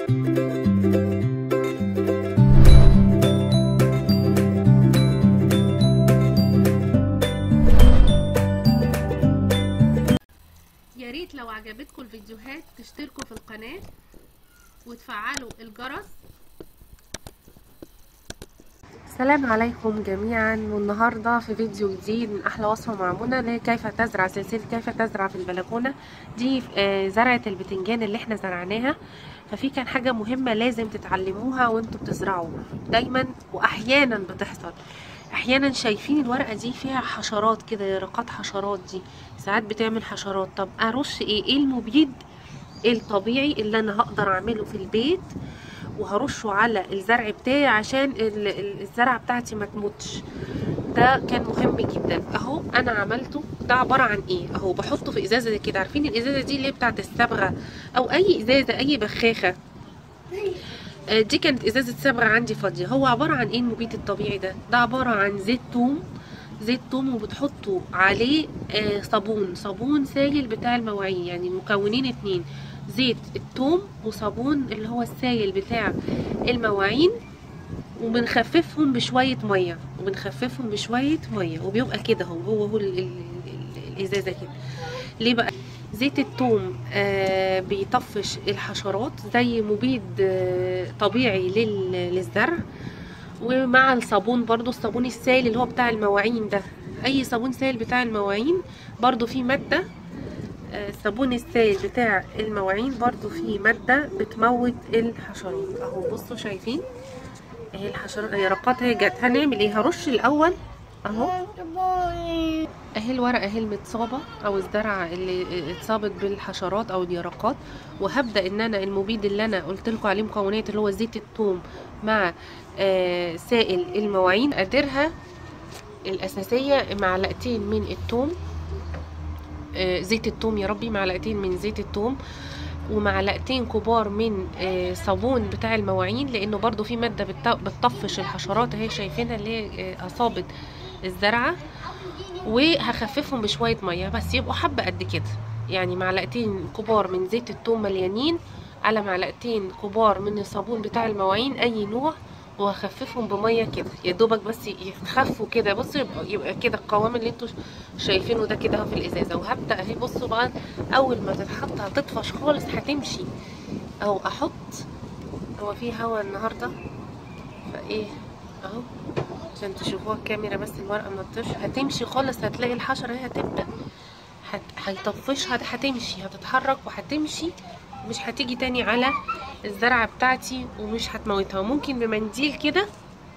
يا ريت لو عجبتكم الفيديوهات تشتركوا في القناة وتفعلوا الجرس السلام عليكم جميعا والنهارده في فيديو جديد من احلى وصفه مع منى اللي هي كيف تزرع سلسله كيف تزرع في البلكونه دي آه، زرعه البتنجان اللي احنا زرعناها ففي كان حاجه مهمه لازم تتعلموها وانتوا بتزرعوا دايما واحيانا بتحصل احيانا شايفين الورقه دي فيها حشرات كده يرقات حشرات دي ساعات بتعمل حشرات طب ارش ايه ايه المبيد الطبيعي اللي انا هقدر اعمله في البيت وهرشه على الزرع بتاعي عشان ال- ال- الزرعه بتاعتي ما تموتش ده كان مهم جدا اهو انا عملته ده عباره عن ايه اهو بحطه في ازازه زي كده عارفين الازازه دي اللي هي بتاعت الصبغه او اي ازازه اي بخاخه آه، دي كانت ازازه صبغه عندي فاضيه هو عباره عن ايه المبيد الطبيعي ده ده عباره عن زيت توم زيت توم وبتحطوا عليه آه، صابون صابون سائل بتاع المواعين يعني مكونين اتنين زيت التوم وصابون اللي هو السائل بتاع المواعين وبنخففهم بشويه ميه وبنخففهم بشويه ميه وبيبقى كده هو هو هو ال- ال- ال- الازازه كده ليه بقى زيت التوم آه بيطفش الحشرات زي مبيد آه طبيعي لل- للزرع ومع الصابون برضو الصابون السائل اللي هو بتاع المواعين ده اي صابون سائل بتاع المواعين برضو فيه مادة آه، الصابون السائل بتاع المواعين برضو فيه مادة بتموت الحشرات اهو بصوا شايفين اهي الحشرات يرقات هي جت هنعمل ايه هرش الاول اهو اهي الورقه اهي المتصابه او الزرعه اللي اتصابت بالحشرات او اليرقات وهبدا ان انا المبيد اللي انا قلت لكم عليه مكونات اللي هو زيت الثوم مع آه سائل المواعين اديرها الاساسيه معلقتين من الثوم آه زيت الثوم يا ربي معلقتين من زيت الثوم ومعلقتين كبار من آه، صابون بتاع المواعين لانه برضو في ماده بت- بتطفش الحشرات اهي شايفينها اللي هي آه، اصابت الزرعه وهخففهم بشويه ميه بس يبقوا حبه قد كده يعني معلقتين كبار من زيت الثوم مليانين على معلقتين كبار من الصابون بتاع المواعين اي نوع وهخففهم بميه كده يا دوبك بس يخفوا كده بصوا يبقى, يبقى كده القوام اللي انتوا شايفينه ده كده اهو في الازازه وهبدا اهي بصوا بقى اول ما تتحط هتطفش خالص هتمشي او احط هو في هوا النهارده فايه اهو عشان تشوفوها الكاميرا بس الورقه ما تطفش هتمشي خالص هتلاقي الحشره هي هتبدا هت... هيطفشها هتمشي هتتحرك وهتمشي مش هتيجي تاني على الزرعه بتاعتي ومش هتموتها وممكن بمنديل كده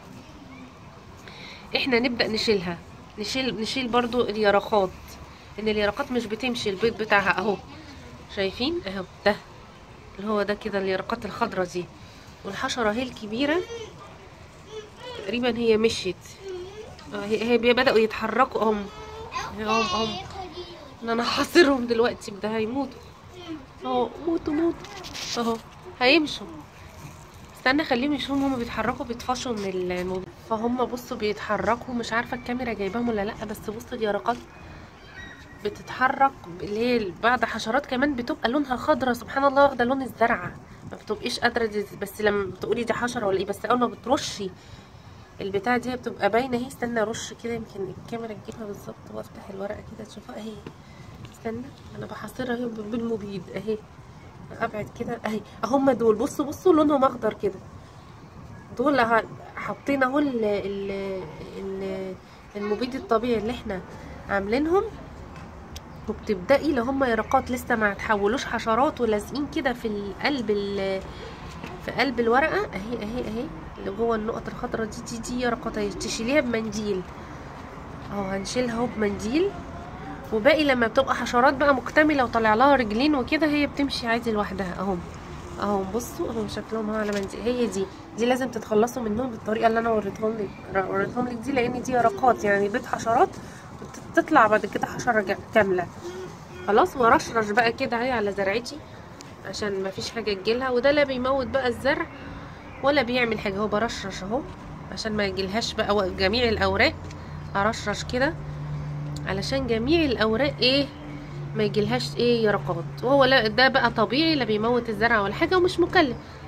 احنا نبدا نشيلها نشيل نشيل برضو اليرقات ان اليرقات مش بتمشي البيض بتاعها اهو شايفين اهو ده اللي هو ده كده اليرقات الخضرا دي والحشره هي الكبيره تقريبا هي مشيت آه، هي هي بدأوا يتحركوا هم هم هم ان انا هحاصرهم دلوقتي ده هيموتوا اهو موتوا موتوا اهو هيمشوا استنى خليهم يشوفوا هما بيتحركوا بيطفشوا من الموبايل فهم بصوا بيتحركوا مش عارفه الكاميرا جايباهم ولا لا بس بصوا اليرقات بتتحرك اللي هي بعض حشرات كمان بتبقى لونها خضرا سبحان الله واخده لون الزرعه ما بتبقيش قادره دي- بس لما بتقولي دي حشره ولا ايه بس اول ما بترشي البتاع دي بتبقى باينه اهي استنى ارش كده يمكن الكاميرا تجيبها بالظبط وافتح الورقه كده تشوفها اهي استنى انا بحصرها اهي بالمبيد اهي ابعد كده اهي هم دول بصوا بصوا لونهم اخضر كده دول ه- حاطين اهو ال- ال- ال- المبيد الطبيعي اللي احنا عاملينهم وبتبدأي لو هم يرقات لسه ما تحولوش حشرات ولازقين كده في القلب ال- في قلب الورقه اهي اهي اهي اللي جوه النقط الخضراء دي دي دي يرقات اهي تشيليها بمنديل اهو هنشيلها اهو بمنديل وباقي لما بتبقى حشرات بقى مكتمله وطالع لها رجلين وكده هي بتمشي عادي لوحدها اهو اهو بصوا اهو شكلهم اهو على منديل هي دي دي لازم تتخلصوا منهم بالطريقه اللي انا وريتهم لك وريتهم لك دي لان دي يرقات يعني بيض حشرات تطلع بعد كده حشره جا- كامله خلاص ورشرش بقى كده اهي على زرعتي عشان ما فيش حاجه تجيلها وده لا بيموت بقى الزرع ولا بيعمل حاجه هو برشرش اهو عشان ما يجيلهاش بقى و- جميع الاوراق ارشرش كده علشان جميع الاوراق ايه ما يجيلهاش ايه يرقات وهو لا ده بقى طبيعي لا بيموت الزرع ولا حاجه ومش مكلف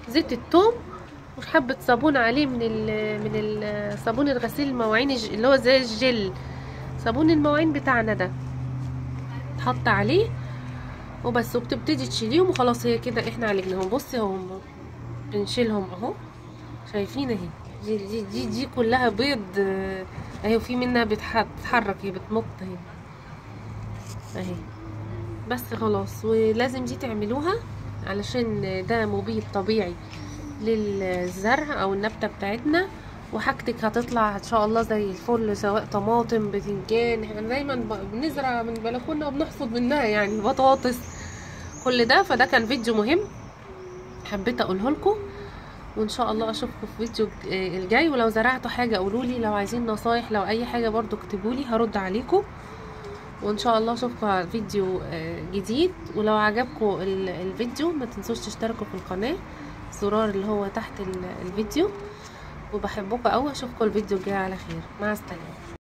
زيت الثوم وحبة صابون عليه من ال من ال صابون الغسيل المواعين الج- اللي هو زي الجل صابون المواعين بتاعنا ده تحط عليه وبس وبتبتدي تشيليهم وخلاص هي كده احنا عالجناهم بصي اهو هم بنشيلهم اهو شايفين اهي دي دي دي, دي كلها بيض آه، اهي وفي منها بتح- بتتحرك هي بتنط اهي اهي بس خلاص ولازم دي تعملوها علشان ده مبيد طبيعي للزرع او النبتة بتاعتنا وحاجتك هتطلع ان شاء الله زي الفل سواء طماطم بتنجان احنا دايما ب- بنزرع من بلكوننا وبنحصد منها يعني بطاطس كل ده فده كان فيديو مهم حبيت اقوله لكم وان شاء الله اشوفكم في فيديو ج- آه الجاي ولو زرعتوا حاجه قولوا لي لو عايزين نصايح لو اي حاجه برضو اكتبوا لي هرد عليكم وان شاء الله اشوفكم على فيديو آه، جديد ولو عجبكم ال- الفيديو ما تنسوش تشتركوا في القناه الزرار اللي هو تحت ال- الفيديو وبحبكم قوي اشوفكم الفيديو الجاي على خير مع السلامه